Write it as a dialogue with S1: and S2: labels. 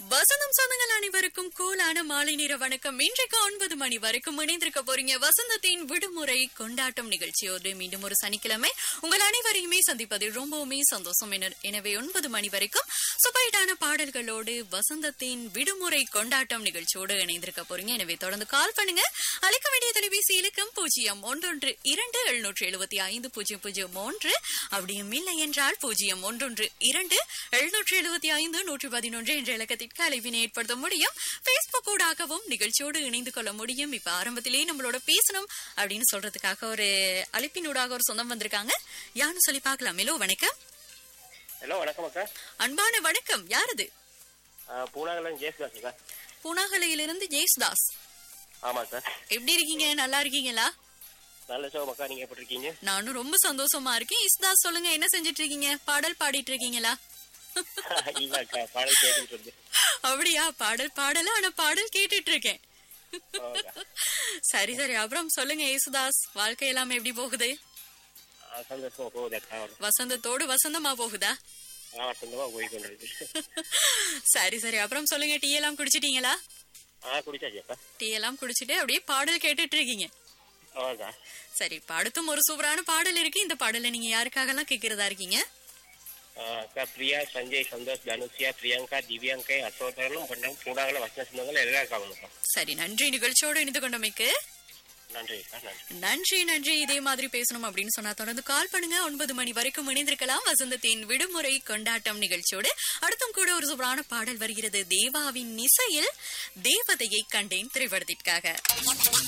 S1: வசந்தம் சொந்தங்கள் அனைவருக்கும் கூலான மாலை நேர வணக்கம் இன்றைக்கு ஒன்பது மணி வரைக்கும் இணைந்திருக்க போறீங்க வசந்தத்தின் விடுமுறை கொண்டாட்டம் நிகழ்ச்சியோடு மீண்டும் ஒரு சனிக்கிழமை உங்கள் அனைவரையுமே சந்திப்பதில் ரொம்பவுமே சந்தோஷம் என- எனவே ஒன்பது மணி வரைக்கும் சுப்பைட்டான பாடல்களோடு வசந்தத்தின் விடுமுறை கொண்டாட்டம் நிகழ்ச்சியோடு இணைந்திருக்க போறீங்க எனவே தொடர்ந்து கால் பண்ணுங்க அழைக்க வேண்டிய தொலைபேசி இலக்கம் பூஜ்ஜியம் ஒன்றொன்று இரண்டு எழுநூற்று எழுபத்தி ஐந்து பூஜ்ஜியம் பூஜ்ஜியம் ஒன்று அப்படியும் இல்லை என்றால் பூஜ்ஜியம் ஒன்றொன்று இரண்டு எழுநூற்று எழுபத்தி ஐந்து நூற்று பதினொன்று என்ற இலக்கத்திற்கு அழைவினை ஏற்படுத்த முடியும் பேஸ்புக் ஊடாகவும் நிகழ்ச்சியோடு இணைந்து கொள்ள முடியும் இப்ப ஆரம்பத்திலேயே நம்மளோட பேசணும் அப்படின்னு சொல்றதுக்காக ஒரு அழைப்பினூடாக ஒரு சொந்தம் வந்திருக்காங்க யாருன்னு சொல்லி பார்க்கலாம் ஹலோ வணக்கம்
S2: ஹலோ வணக்கம் அக்கா
S1: அன்பான வணக்கம் யாரது
S2: பூனாகலம் ஜேசுதாஸ் அக்கா
S1: பூனாகலையிலிருந்து ஜெயசுதாஸ்
S2: ஆமா சார்
S1: எப்படி இருக்கீங்க நல்லா இருக்கீங்களா
S2: நல்ல சோகம் அக்கா நீங்க எப்படி இருக்கீங்க
S1: நானும் ரொம்ப சந்தோஷமா இருக்கேன் இஸ்தாஸ் சொல்லுங்க என்ன செஞ்சிட்டு இருக்கீங்க பாடல் பாடிட்டு இருக்கீங்களா
S2: இல்ல அக்கா பாடல் கேட்டுக்கிட்டு இருக்கு
S1: அப்படியா பாடல் பாடல ஆனா பாடல் கேட்டுட்டு இருக்கேன்
S2: ஆமாக்கா.
S1: சரி சரி அப்புறம் சொல்லுங்க ஏசுதாஸ் வாழ்க்கை எல்லாம் எப்படி போகுது
S2: ஆ, சந்தோஷமா போகுது அக்கா
S1: வசந்தத்தோடு வசந்தமா போகுதா
S2: ஆ சொந்தமா போய் கொண்டிருக்கு
S1: சரி சரி அப்புறம் சொல்லுங்க டீ எல்லாம் குடிச்சிட்டீங்களா
S2: ஆ குடிச்சாச்சு அக்கா
S1: டீ எல்லாம் குடிச்சிட்டு அப்படியே பாடல் கேட்டுட்டு இருக்கீங்க
S2: ஆமாக்கா
S1: சரி இப்ப அடுத்தும் ஒரு சூப்பரான பாடல் இருக்கு இந்த பாடலை நீங்க யாருக்காகலாம் கேக்குறதா இருக்கீங்க
S2: ஆ, அக்கா பிரியா சஞ்சய் சந்தோஷ் தனுஷியா பிரியங்கா திவ்யாங்கை அசோதரனும் பண்ணம் பூனாகல வசன சொந்தங்கள் எல்லாம் இருக்காங்க அக்கா
S1: சரி நன்றி நிகழ்ச்சியோடு இணைந்து கொண்டமைக்கு
S2: நன்றி அக்கா நன்றி
S1: நன்றி நன்றி இதே மாதிரி பேசணும் அப்படின்னு சொன்னா தொடர்ந்து கால் பண்ணுங்க ஒன்பது மணி வரைக்கும் இணைந்திருக்கலாம் வசந்தத்தின் விடுமுறை கொண்டாட்டம் நிகழ்ச்சியோடு அடுத்தும் கூட ஒரு சூப்பரான பாடல் வருகிறது தேவாவின் இசையில் தேவதையை கண்டேன் திரைப்படத்திற்காக